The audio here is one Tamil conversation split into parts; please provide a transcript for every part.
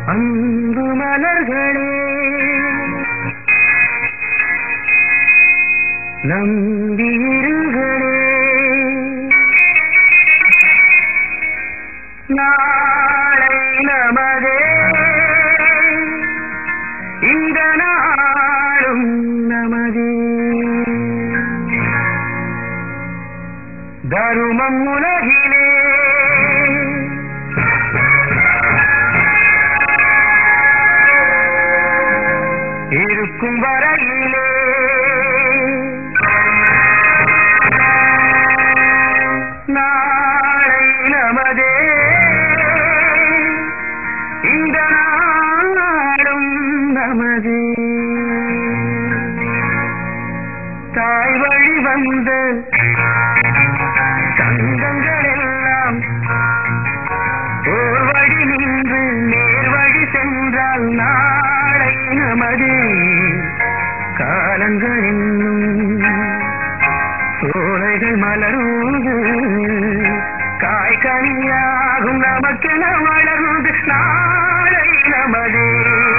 அன்பு மலர்களே நம்பியிருங்களே நாளை நமதே இந்த நாளும் நமதே தருமம் உலகிலே இருக்கும் வரையிலே நாளை நமதே இந்த நாடும் நமதே தாய் வழி வந்த சங்கங்கள் எல்லாம் ஓர் வழி நின்று நேர் வழி சென்றால் நாளை நமது காலங்கள் இன்னும் சோலைகள் மலர்ந்து காய்கனியாகும் நமக்கென வளர்ந்து நாளை நமதே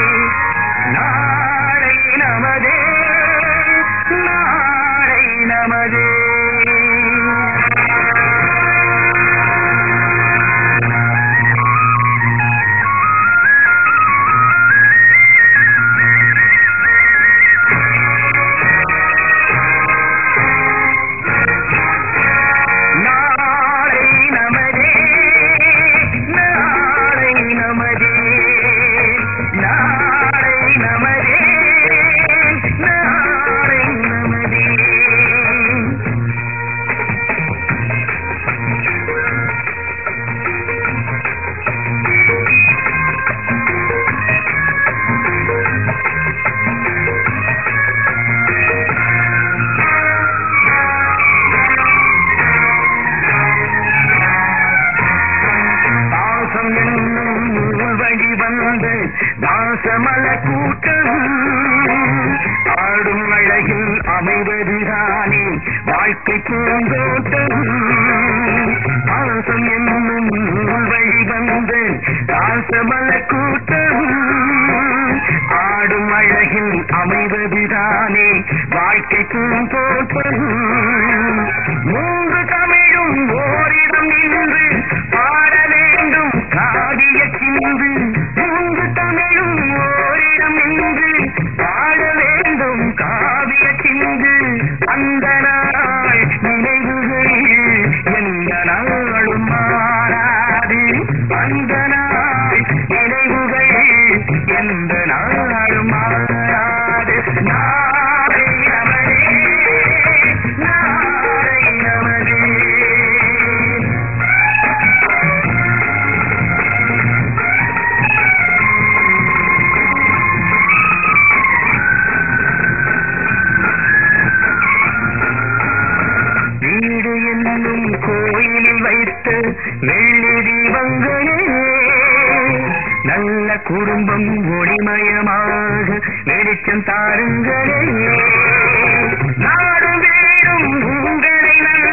நாளை நமதே நாளை நமதே நாளை நமதே நாளை நமதே நாளை நமதே நாளை நமதே பாசம் என்னும் நூல் வழி வந்து தாசமல கூட்டம் ஆடும் அழகில் அமைவதுதானே வாழ்க்கை பூந்தோட்டம் பாசம் என்னும் நூல் வழி வந்து தாசமல கூட்டம் ஆடும் அழகில் அமைவதுதானே வாழ்க்கை பூந்தோட்டம் மூன்று தமிழும் ஓரிடம் நின்று பாட வேண்டும் காவிய சிந்து மூன்று தமிழும் ஓரிடம் நின்று பாட வேண்டும் காவிய சிந்து அந்த நாள் நினைவுகள் எந்த நாளும் மாறாது அந்த நாள் நினைவுகள் எந்த நாளும் மாறாது நாளை நமதே நாளை நமதே வீடு என்னும் கோயிலில் வைத்த வெள்ளி தீபங்களே நல்ல குடும்பம் ஒளிமயமாக வெளிச்சம் தாருங்களே நாடும் வீடும் உங்களை நல்ல